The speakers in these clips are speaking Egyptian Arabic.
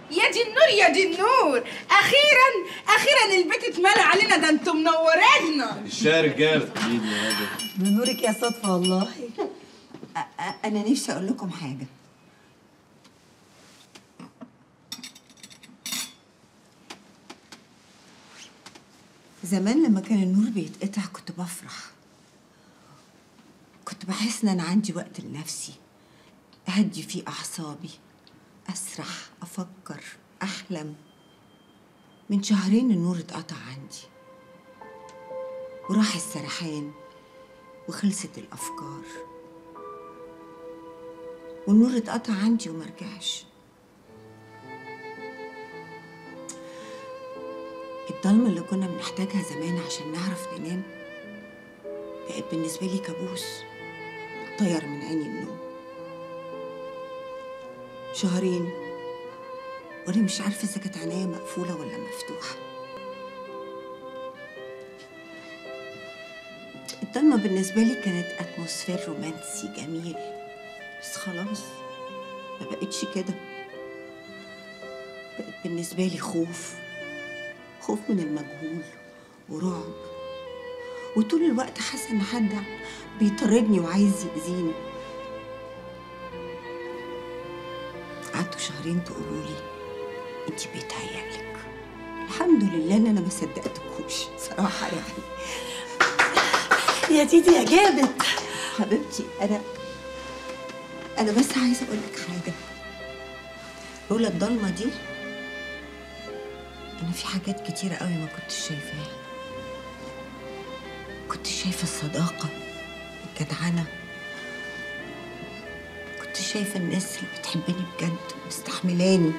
يا دي النور يا دي النور اخيرا اخيرا البيت اتملى علينا ده انتم منورينا الشاي رجاله من نورك يا صدفة والله أ- أ- أنا نفسي أقول لكم حاجة زمان لما كان النور بيتقطع كنت بفرح كنت بحس إن أنا عندي وقت لنفسي أهدي فيه أعصابي أسرح أفكر أحلم من شهرين النور اتقطع عندي وراح السرحان وخلصت الأفكار والنور اتقطع عندي ومرجعش الضلمة اللي كنا بنحتاجها زمان عشان نعرف ننام بقت بالنسبة لي كابوس طير من عيني النوم شهرين وأنا مش عارفة إذا كانت عينيا مقفولة ولا مفتوحة الضلمة بالنسبة لي كانت أتموسفير رومانسي جميل بس خلاص ما بقتش كده بقت بالنسبة لي خوف خوف من المجهول ورعب وطول الوقت حاسة إن حد بيطاردني وعايز يأذيني قعدتوا شهرين تقولوا لي انت بيتهيألك الحمد لله ان انا ما صدقتكوش صراحه يعني يا تيتي يا جابت حبيبتي انا انا بس عايزه اقول لك حاجه لولا الضلمه دي انا في حاجات كتيره قوي ما كنتش شايفاها كنت شايفه الصداقه الجدعنه كنت شايفه الناس اللي بتحبني بجد ومستحملاني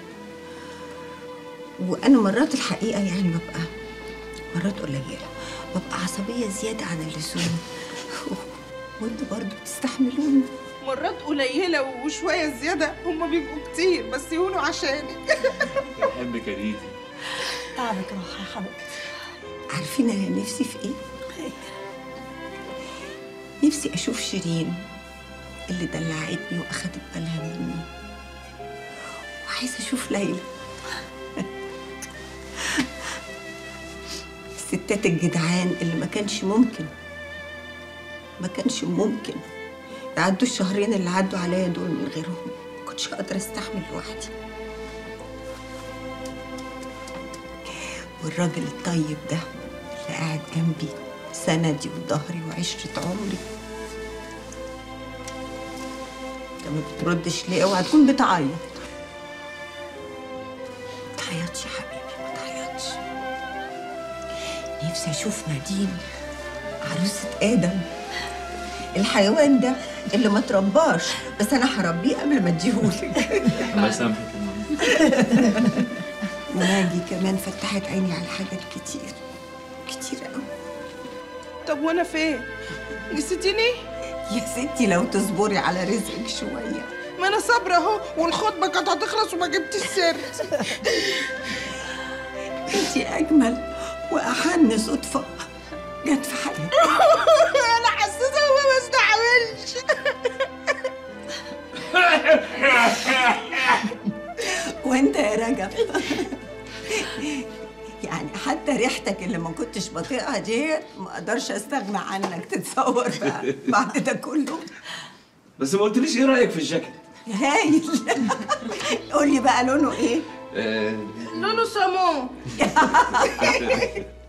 وانا مرات الحقيقه يعني ببقى مرات قليله ببقى عصبيه زياده عن اللزوم وانتوا برضه بتستحملوني مرات قليله وشويه زياده هما بيبقوا كتير بس يهونوا عشانك بحبك يا ديدي تعبك راح يا حبيبتي عارفين انا نفسي في ايه نفسي اشوف شيرين اللي دلعتني واخدت بالها مني وعايزه اشوف ليلى الستات الجدعان اللي ما كانش ممكن ما كانش ممكن يعدوا الشهرين اللي عدوا عليا دول من غيرهم ما كنتش هقدر استحمل لوحدي والراجل الطيب ده اللي قاعد جنبي سندي وظهري وعشرة عمري انت ما بتردش ليه اوعى تكون بتعيط ما تعيطش يا حبيبي ما تعيطش نفسي اشوف نادين عروسة ادم الحيوان ده اللي ما ترباش بس انا هربيه قبل ما اديهولك الله يسامحك يا ماما وناجي كمان فتحت عيني على حاجات كتير كتير قوي طب وانا فين نسيتيني يا ستي لو تصبري على رزقك شويه ما انا صابره اهو والخطبه كانت هتخلص وما جبتش سر انت اجمل واحن صدفه جت في حياتي انا حسيت هو ما استحملش وانت يا رجب يعني حتى ريحتك اللي ما كنتش بطيقها ديت ما اقدرش استغنى عنك تتصور بقى بعد ده كله بس ما قلتليش ايه رايك في الجاكيت هايل قول لي بقى لونه ايه آه، لونه سامون